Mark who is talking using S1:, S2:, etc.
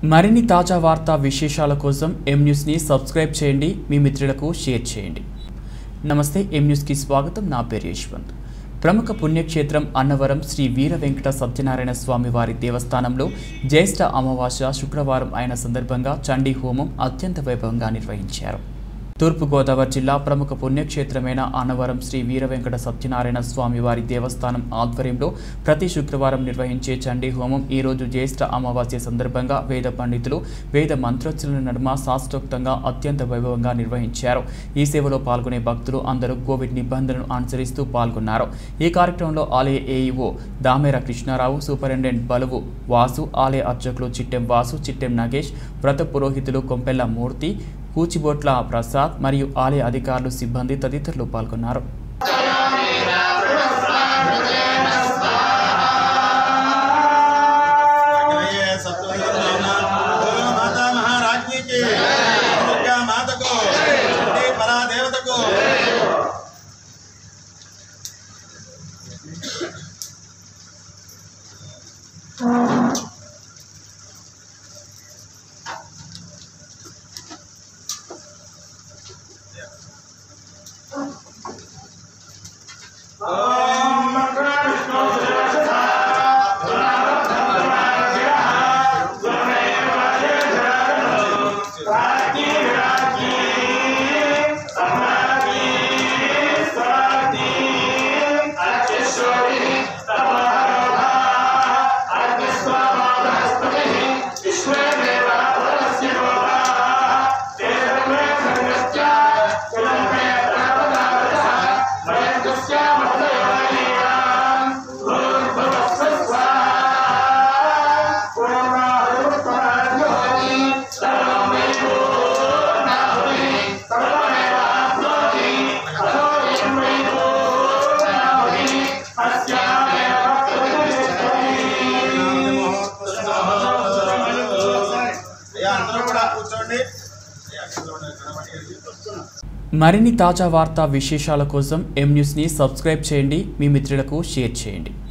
S1: మరిన్ని తాజా వార్తా విశేషాల కోసం ఎం న్యూస్ని సబ్స్క్రైబ్ చేయండి మీ మిత్రులకు షేర్ చేయండి నమస్తే ఎం న్యూస్కి స్వాగతం నా పేరు యశ్వంత్ ప్రముఖ పుణ్యక్షేత్రం అన్నవరం శ్రీ వీర వెంకట సత్యనారాయణ స్వామి వారి దేవస్థానంలో జ్యేష్ఠ అమావాస్య శుక్రవారం అయిన సందర్భంగా చండీ హోమం అత్యంత వైభవంగా నిర్వహించారు తూర్పుగోదావరి జిల్లా ప్రముఖ పుణ్యక్షేత్రమైన అన్నవరం శ్రీ వీర వెంకట సత్యనారాయణ స్వామి వారి దేవస్థానం ఆధ్వర్యంలో ప్రతి శుక్రవారం నిర్వహించే చండీ హోమం ఈ రోజు జ్యేష్ఠ అమావాస్య సందర్భంగా వేద పండితులు వేద మంత్రోచ్చరణ నడుమ శాస్త్రోక్తంగా అత్యంత వైభవంగా నిర్వహించారు ఈ సేవలో పాల్గొనే భక్తులు అందరూ కోవిడ్ నిబంధనలను అనుసరిస్తూ పాల్గొన్నారు ఈ కార్యక్రమంలో ఆలయ ఏఈఓ దామేర కృష్ణారావు సూపరింటెండెంట్ బలువు వాసు ఆలయ అర్చకులు చిట్టెం వాసు చిట్టెం నగేష్ వ్రత పురోహితులు కొంపెల్ల మూర్తి కూచిబొట్ల ప్రసాద్ మరియు ఆలయ అధికారులు సిబ్బంది తదితరులు పాల్గొన్నారు
S2: ये माता महाराज्ञी की दुर्गा माता को चंडी परा देवता को అయ్యా అందరూ కూడా కూర్చోండి అయ్యా, కూర్చోండి. కనబడి.
S1: మరిన్ని తాజా వార్తా విశేషాల కోసం ఎం న్యూస్ని సబ్స్క్రైబ్ చేయండి మీ మిత్రులకు షేర్ చేయండి